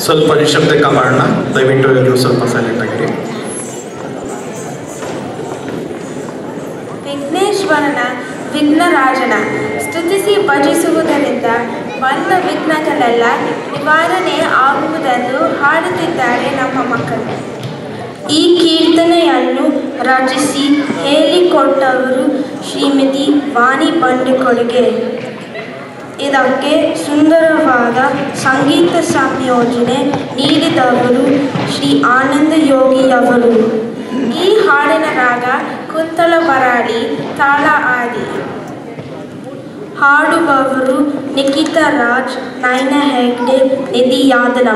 ಸ್ವಲ್ಪ ನಿಶಬ್ದಕ್ಕೆ ಮಾಡೋಣ ದಯವಿಟ್ಟು ಎಲ್ಲರೂ ಸ್ವಲ್ಪ ಸೈಲೆಂಟ್ ಆಗಿರಿ ವಿಘ್ನೇಶ್ವರನ ವಿಘ್ನರಾಜನ ಸ್ತುತಿಸಿ ಭಜಿಸುವುದರಿಂದ ಬಂದ ವಿಘ್ನಗಳೆಲ್ಲ ನಿವಾರಣೆ ಆಗುವುದೆಂದು ಹಾಡುತ್ತಿದ್ದಾರೆ ನಮ್ಮ ಮಕ್ಕಳು ಈ ಕೀರ್ತನೆಯನ್ನು ರಚಿಸಿ ಹೇಳಿಕೊಟ್ಟವರು ಶ್ರೀಮತಿ ವಾಣಿ ಬಂಡುಕೊಡುಗೆ ಇದಕ್ಕೆ ಸುಂದರವಾದ ಸಂಗೀತ ಸಂಯೋಜನೆ ನೀಡಿದವರು ಶ್ರೀ ಆನಂದ ಯೋಗಿಯವರು ಈ ಹಾಡಿನ ರಾಗ ಕುಂತಳ ಬರಾಡಿ ತಾಳ ಆದಿ ಹಾಡುವವರು ನಿಖಿತಾ ರಾಜ್ ನೈನ ಹೆಗ್ಡೆ ನಿಧಿ ಯಾದನಂ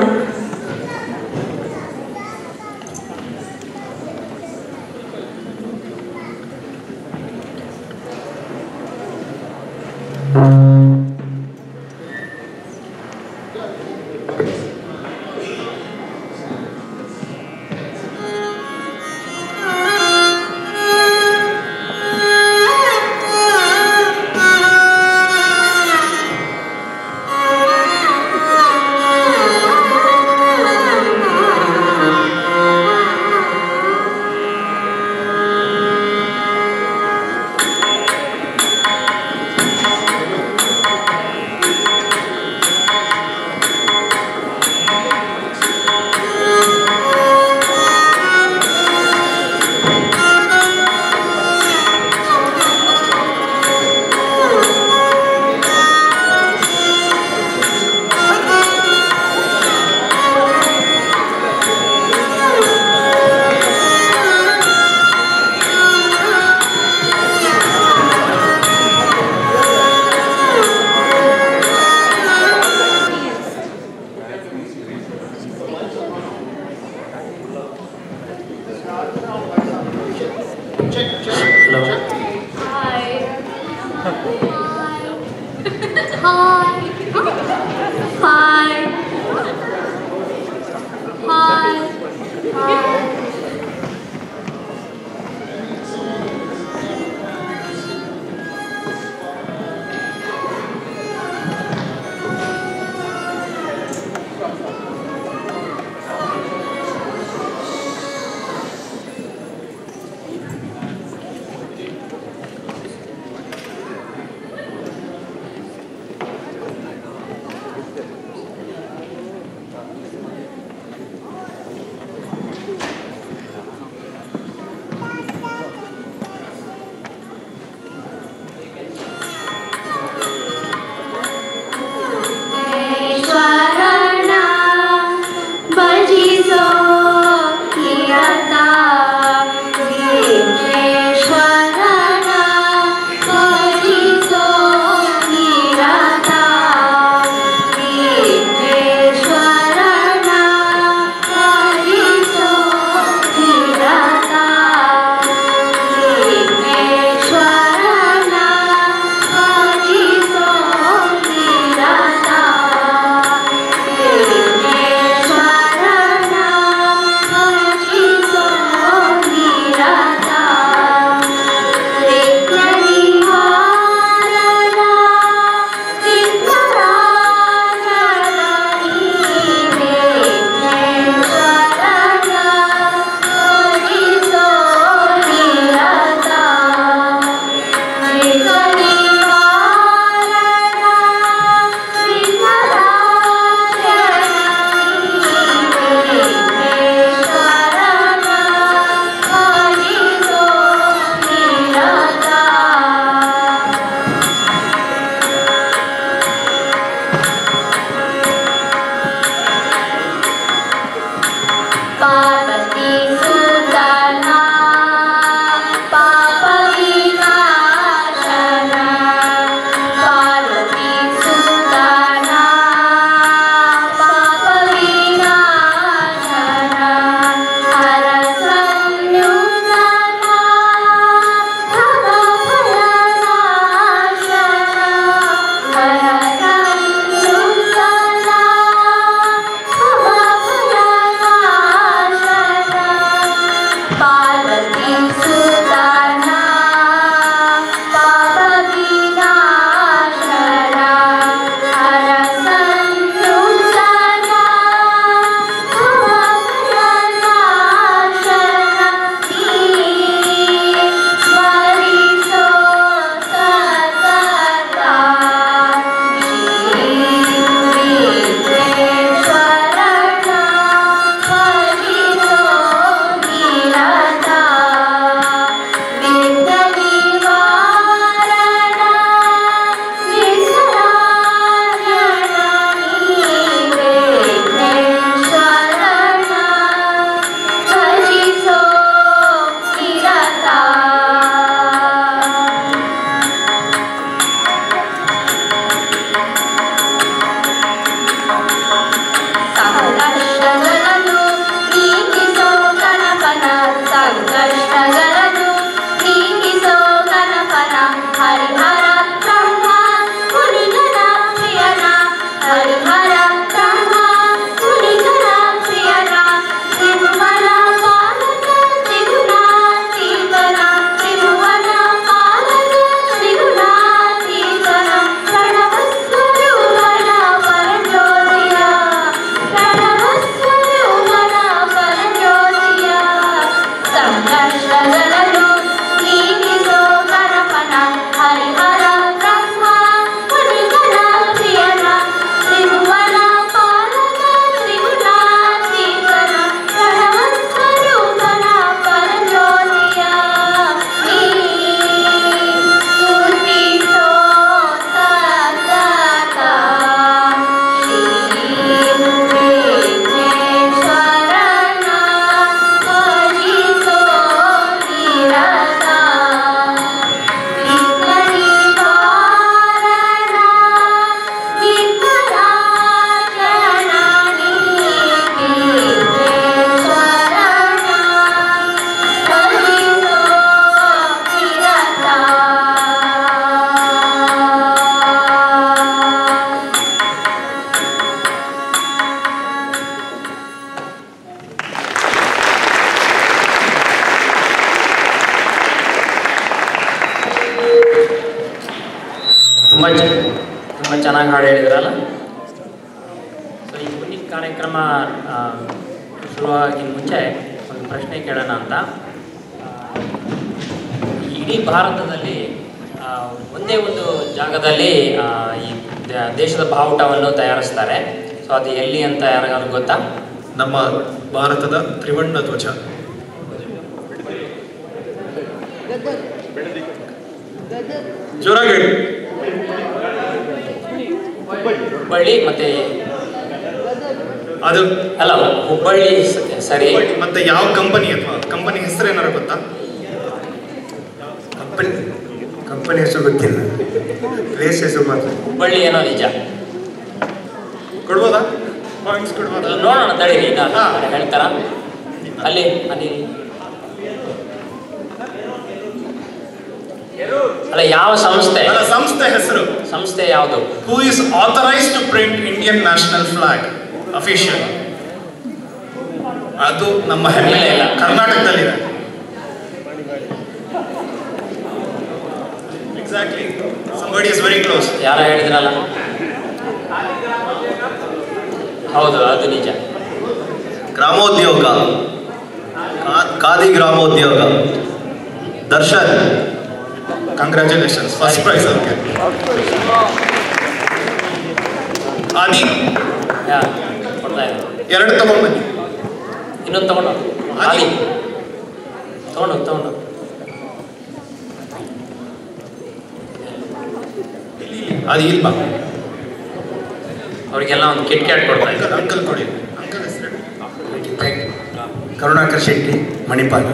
ತುಂಬ ತುಂಬ ಚೆನ್ನಾಗಿ ಹಾಡು ಹೇಳಿದ್ರಲ್ಲ ಸೊ ಈ ಮುಂದಿನ ಕಾರ್ಯಕ್ರಮ ಆ, ಶುರುವಾಗಿ ಮುಂಚೆ ಒಂದು ಪ್ರಶ್ನೆ ಕೇಳೋಣ ಅಂತ ಆ, ಇಡೀ ಭಾರತದಲ್ಲಿ ಆ, ಒಂದೇ ಒಂದು ಜಾಗದಲ್ಲಿ ಆ, ಈ ದ- ದೇಶದ ಬಾವುಟವನ್ನು ತಯಾರಿಸ್ತಾರೆ ಸೊ ಅದು ಎಲ್ಲಿ ಅಂತ ಯಾರಿಗಾದ್ರು ಗೊತ್ತಾ ನಮ್ಮ ಭಾರತದ ತ್ರಿವರ್ಣ ಧ್ವಜ ಜೋರಾಗಿ ಹೇಳಿ ಹುಬ್ಬಳ್ಳಿ ಮತ್ತೆ ಅದು ಅಲ್ಲ ಹುಬ್ಬಳ್ಳಿ ಸ- ಸರಿ ಮತ್ತೆ ಯಾವ ಕಂಪನಿ ಅಥವಾ ಕಂಪನಿ ಹೆಸರು ಏನಾರು ಗೊತ್ತಾ ಕಂಪನಿ ಕಂಪನಿ ಹೆಸರು ಗೊತ್ತಿಲ್ಲ ಪ್ಲೇಸ್ ಹೆಸರು ಮಾತ್ರ ಹುಬ್ಬಳ್ಳಿ ಏನೋ ನಿಜ ಕೊಡ್ಬೋದಾ ಪಾಯಿಂಟ್ಸ್ ಕೊಡ್ಬೋದಾ ನೋಡೋಣ ತಡೀರಿ ನಾನು ಹಾ. ಹೇಳ್ತಾರ ಅಲ್ಲಿ ಅಲ್ಲಿ ಅಲ್ಲ ಯಾವ ಸಂಸ್ಥೆ ಅಲ್ಲ ಸಂಸ್ಥೆ ಹೆಸರು ಸಂಸ್ಥೆ ಯಾವುದು who is authorise to print Indian national flag official ಅದು ನಮ್ಮ ಹೆಮ್ಮೆ ಇಲ್ಲ, ಇಲ್ಲ. ಕರ್ನಾಟಕದಲ್ಲಿದೆ exactly somebody is very close ಯಾರ ಹೇಳಿದ್ರಲ್ಲ ಹೌದು ಅದು ನಿಜ ಗ್ರಾಮೋದ್ಯೋಗ ಕಾ- Khadi Gramodyoga Darshan congratulations first prize ಅವ್ರಿಗೆ ಆದಿ ಯಾ ಕೊಡ್ತಾ ಇದ್ದಾರೆ ಎರಡು ತಗೊಂಡ್ ಬನ್ನಿ ಇನ್ನೊಂದು ತಗೊಂಡು ಆದಿ. ಆದಿ ತಗೊಂಡು ತಗೊಂಡು ಅದು ಇಲ್ಲಿ ಬಾ ಅವ್ರಿಗೆಲ್ಲ ಒಂದು ಕಿಟ್ ಕ್ಯಾಟ್ ಕೊಡ್ತಾ ಇದ್ದಾರೆ ಅಂಕಲ್ ಕೊಡಿ ಅಂಕಲ್ ಹೆಸರು Karunakar Shetty Manipal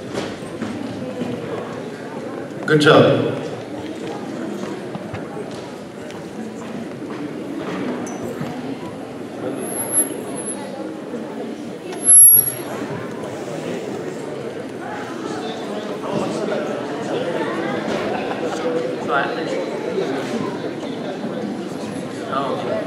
good job So, Anthony. Oh, okay.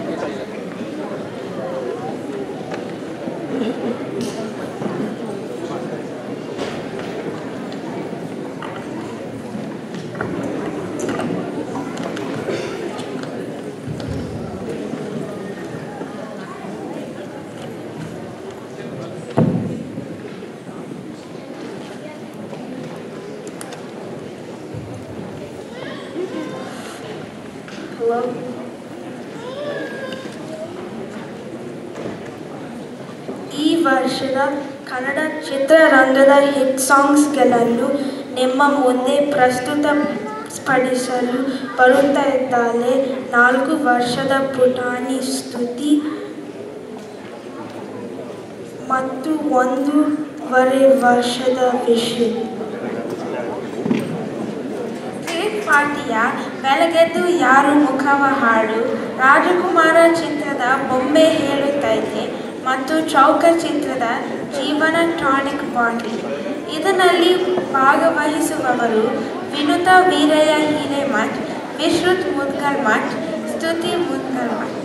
Hello. ಈ ವರ್ಷದ ಕನ್ನಡ ಚಿತ್ರರಂಗದ ಹಿಟ್ ಸಾಂಗ್ಸ್ಗಳನ್ನು ನಿಮ್ಮ ಮುಂದೆ ಪ್ರಸ್ತುತಪಡಿಸಲು ಬರುತ್ತಾ ಇದ್ದಾಳೆ ನಾಲ್ಕು ವರ್ಷದ ಪುಟಾಣಿ ಸ್ತುತಿ ಮತ್ತು ಒಂದೂವರೆ ವರ್ಷದ ವಿಷಯ ಕೇಕ್ ಪಾರ್ಟಿಯ ಬೆಳಗೆದ್ದು ಯಾರು ಮುಖವ ಹಾಡು ರಾಜಕುಮಾರ ಚಿತ್ರದ ಬೊಂಬೆ ಹೇಳುತ್ತೈತೆ ಮತ್ತು ಚೌಕ ಚಿತ್ರದ ಜೀವನ ಟಾನಿಕ್ ಬಾಟಲಿ ಇದರಲ್ಲಿ ಭಾಗವಹಿಸುವವರು ವಿನುತ Veerayya Hiremath Vishrut Mudgalmath Stuti Mudgalmath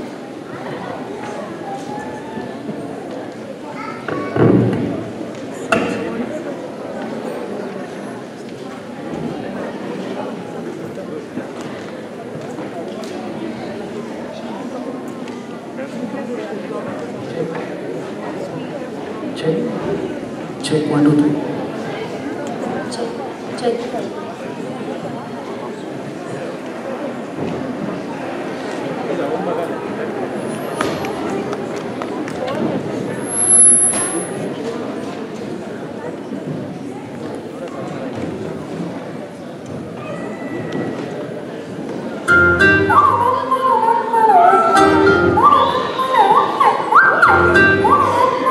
Check. Check one, two, three. Check check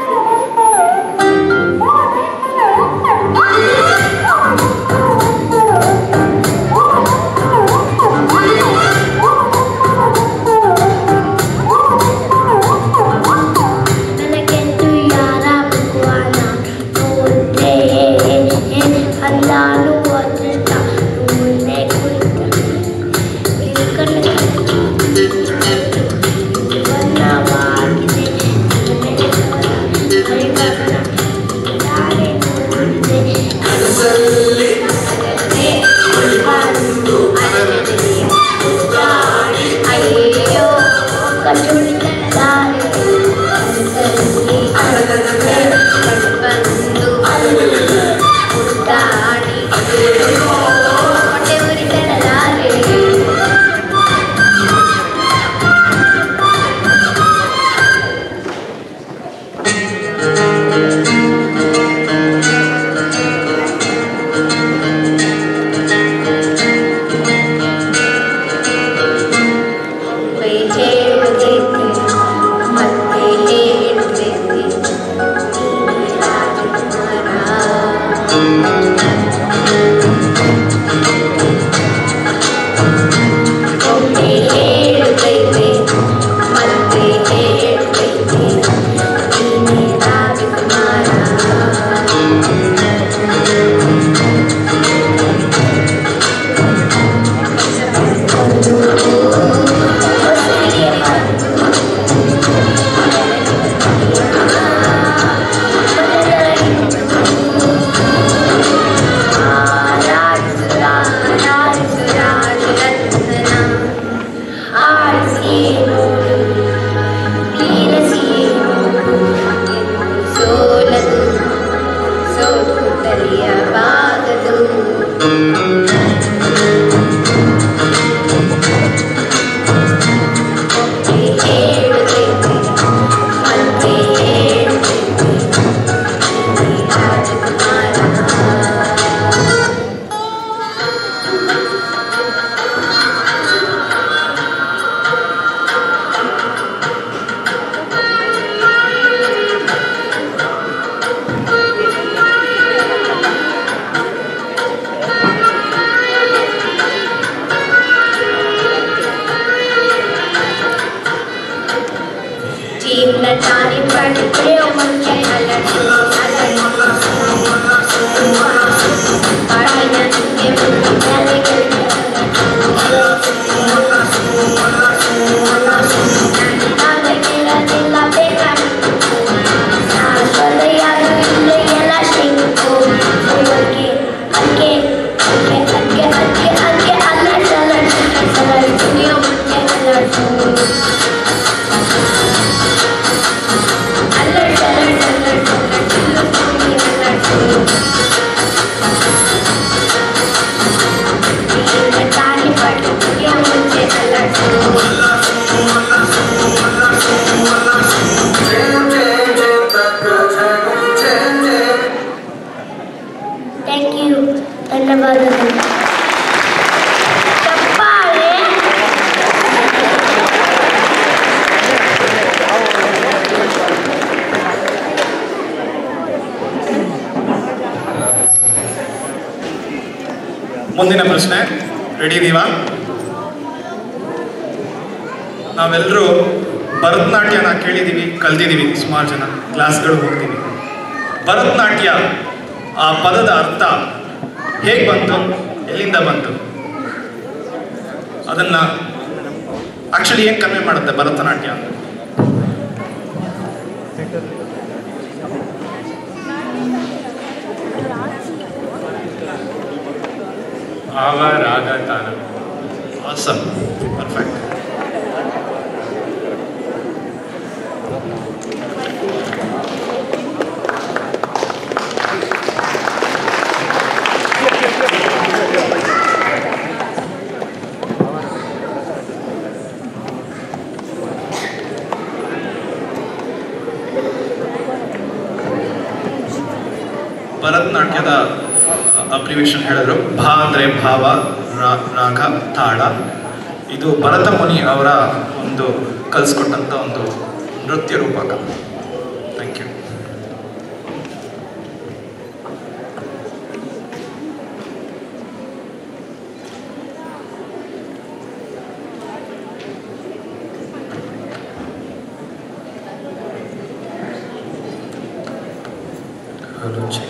Thank you. ನಿನ್ನ ದಾರಿ ಪಡೆದ್ರೆ ಮುಂಚೆ ಅಲರ್ಜಿ ಬಾಳಿನ ನಿಂಗೆ ಮುಂದೆ ಮೇಲೆ ನಾನಗಿರಲಿಲ್ಲ ಬೇಕಾಗಿತ್ತು ಶಾಶ್ವತೆಯಾದ ಇಲ್ಲೇ ಎಲ್ಲ ಸಿಕ್ಕು ಅಕ್ಕೆ ಅಕ್ಕೆ ಅಕ್ಕೆ ಅಕ್ಕೆ ಅಕ್ಕೆ ಅಲರ್ಟ್ ಅಲರ್ಟ್ ಅಲರ್ಟ್ ನೀವು ಮುಂಚೆ alert alert alert alert alert alert ತಾಯಿ ಪಡೆಗೆ ಮುಂಚೆ ಅಲರ್ಟ್ ಥ್ಯಾಂಕ್ ಯು ಧನ್ಯವಾದಗಳು ಚಪ್ಪಾಳೆ ಮುಂದಿನ ಪ್ರಶ್ನೆ ರೆಡಿ ಇದೀವಾ ನಾವೆಲ್ಲರೂ ಭರತನಾಟ್ಯನ ಕೇಳಿದ್ದೀವಿ ಕಲ್ತಿದ್ದೀವಿ ಸುಮಾರು ಜನ ಕ್ಲಾಸ್ಗಳು ಹೋಗ್ತೀವಿ ಭರತನಾಟ್ಯ ಆ ಪದದ ಅರ್ಥ ಹೇಗೆ ಬಂತು ಎಲ್ಲಿಂದ ಬಂತು ಅದನ್ನ ಆಕ್ಚುಲಿ ಏನು ಕಮ್ಮಿ ಮಾಡುತ್ತೆ ಭರತನಾಟ್ಯ ಭಾವ ರಾಗ ತಾನ ಆಸಮ್ ಪರ್ಫೆಕ್ಟ್ ಭರತನಾಟ್ಯದ ಅಬ್ರಿವೇಷನ್ ಹೇಳಿದ್ರು ಭಾ ಅಂದರೆ ಭಾವ ರಾ- ರಾಗ ತಾಳ ಇದು ಭರತ ಮುನಿ ಅವರ ಒಂದು ಕಲಿಸ್ಕೊಟ್ಟಂಥ ಒಂದು ನೃತ್ಯ ರೂಪಕ ಥ್ಯಾಂಕ್ ಯು ರುಚಿ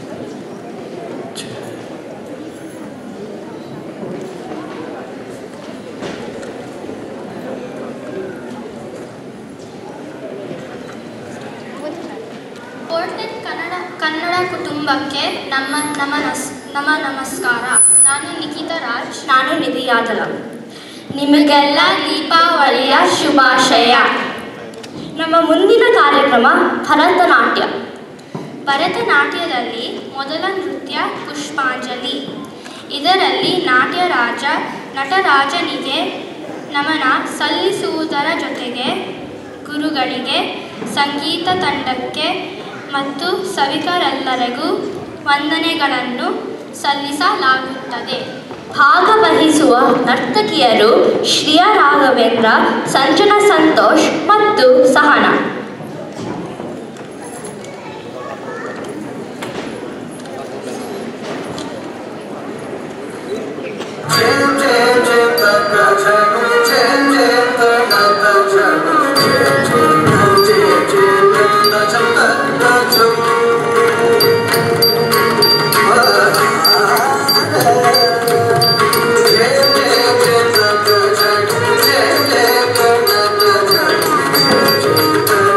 ಪೋರ್ಟ್ಲೆಟ್ ಕನ್ನಡ ಕನ್ನಡ ಕುಟುಂಬಕ್ಕೆ ನಮ್ಮ ನಮನಸ್ ನಮ ನಮಸ್ಕಾರ ನಾನು ನಿಖಿತಾ ರಾಜ್ ನಾನು ನಿಧಿ ಯಾದಲ ನಿಮಗೆಲ್ಲ ದೀಪಾವಳಿಯ ಶುಭಾಶಯ ನಮ್ಮ ಮುಂದಿನ ಕಾರ್ಯಕ್ರಮ ಭರತನಾಟ್ಯ ಭರತನಾಟ್ಯದಲ್ಲಿ ಮೊದಲ ನೃತ್ಯ ಪುಷ್ಪಾಂಜಲಿ ಇದರಲ್ಲಿ ನಾಟ್ಯರಾಜ ನಟರಾಜನಿಗೆ ನಮನ ಸಲ್ಲಿಸುವುದರ ಜೊತೆಗೆ ಗುರುಗಳಿಗೆ ಸಂಗೀತ ತಂಡಕ್ಕೆ ಮತ್ತು ಸಭಿಕರೆಲ್ಲರಿಗೂ ವಂದನೆಗಳನ್ನು ಸಲ್ಲಿಸಲಾಗುತ್ತದೆ ಭಾಗವಹಿಸುವ ನರ್ತಕಿಯರು ಶ್ರಿಯಾ ರಾಘವೇಂದ್ರ ಸಂಜನಾ ಸಂತೋಷ್ ಮತ್ತು ಸಹನಾ Thank you.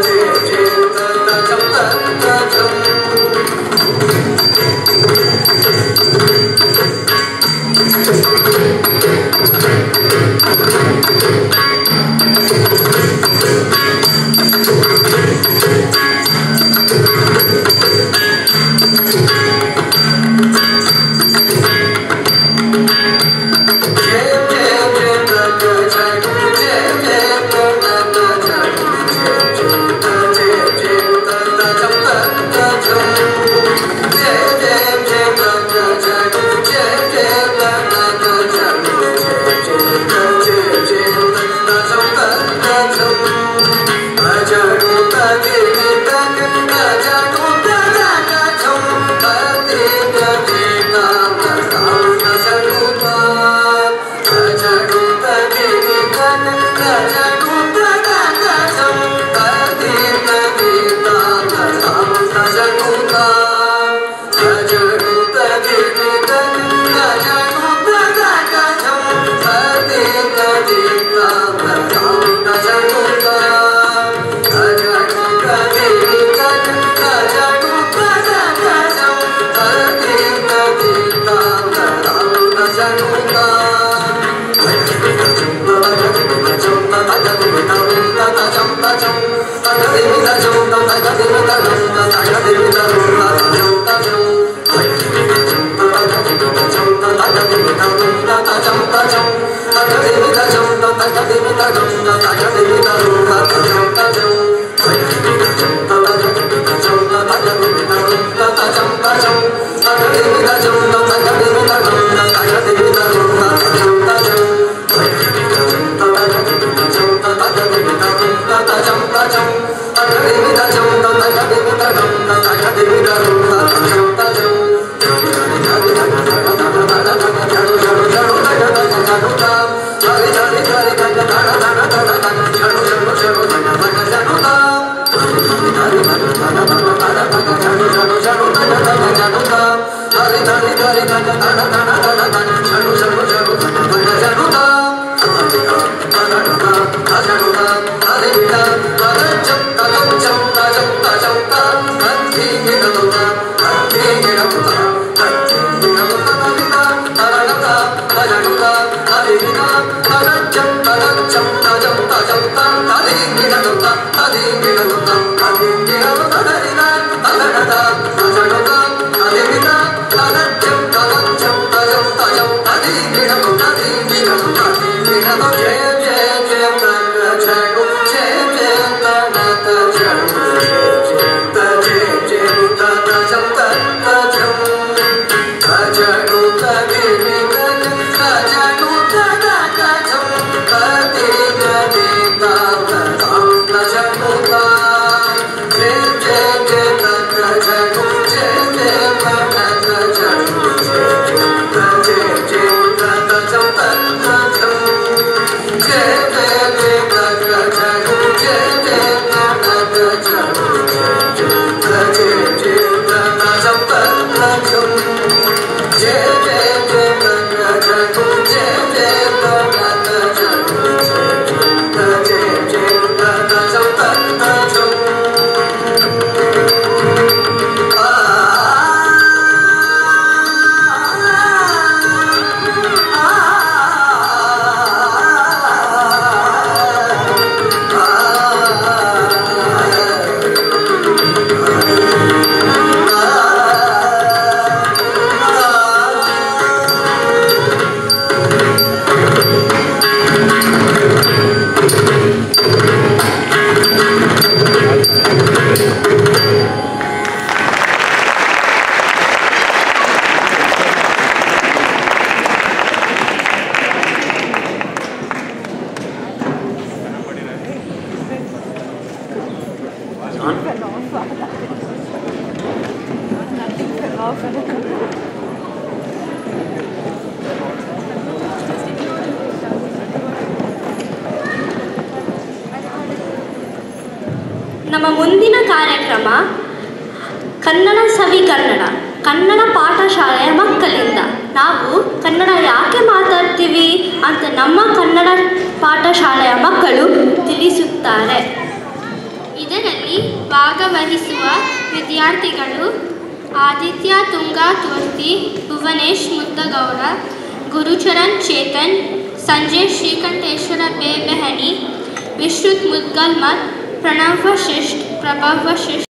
ನಮ್ಮ ಮುಂದಿನ ಕಾರ್ಯಕ್ರಮ ಕನ್ನಡ ಸವಿ ಕನ್ನಡ ಕನ್ನಡ ಪಾಠಶಾಲೆಯ ಮಕ್ಕಳಿಂದ ನಾವು ಕನ್ನಡ ಯಾಕೆ ಮಾತಾಡ್ತೀವಿ ಅಂತ ನಮ್ಮ ಕನ್ನಡ ಪಾಠಶಾಲೆಯ ಮಕ್ಕಳು ತಿಳಿಸುತ್ತಾರೆ ಇದರಲ್ಲಿ ಭಾಗವಹಿಸುವ ವಿದ್ಯಾರ್ಥಿಗಳು ಆದಿತ್ಯ ತುಂಗಾ ತುರ್ತಿ ಭುವನೇಶ್ ಮುದ್ದಗೌಡ ಗುರುಚರಣ್ ಚೇತನ್ ಸಂಜಯ್ ಶ್ರೀಕಂಠೇಶ್ವರ ಬೇಬೆಹನಿ ವಿಶ್ರುತ್ ಮುದ್ಗಲ್ ಮತ್ ಪ್ರಣವ್ ವಶಿಷ್ಠ್ ಪ್ರಭವ್ ವಶಿಷ್ಠ್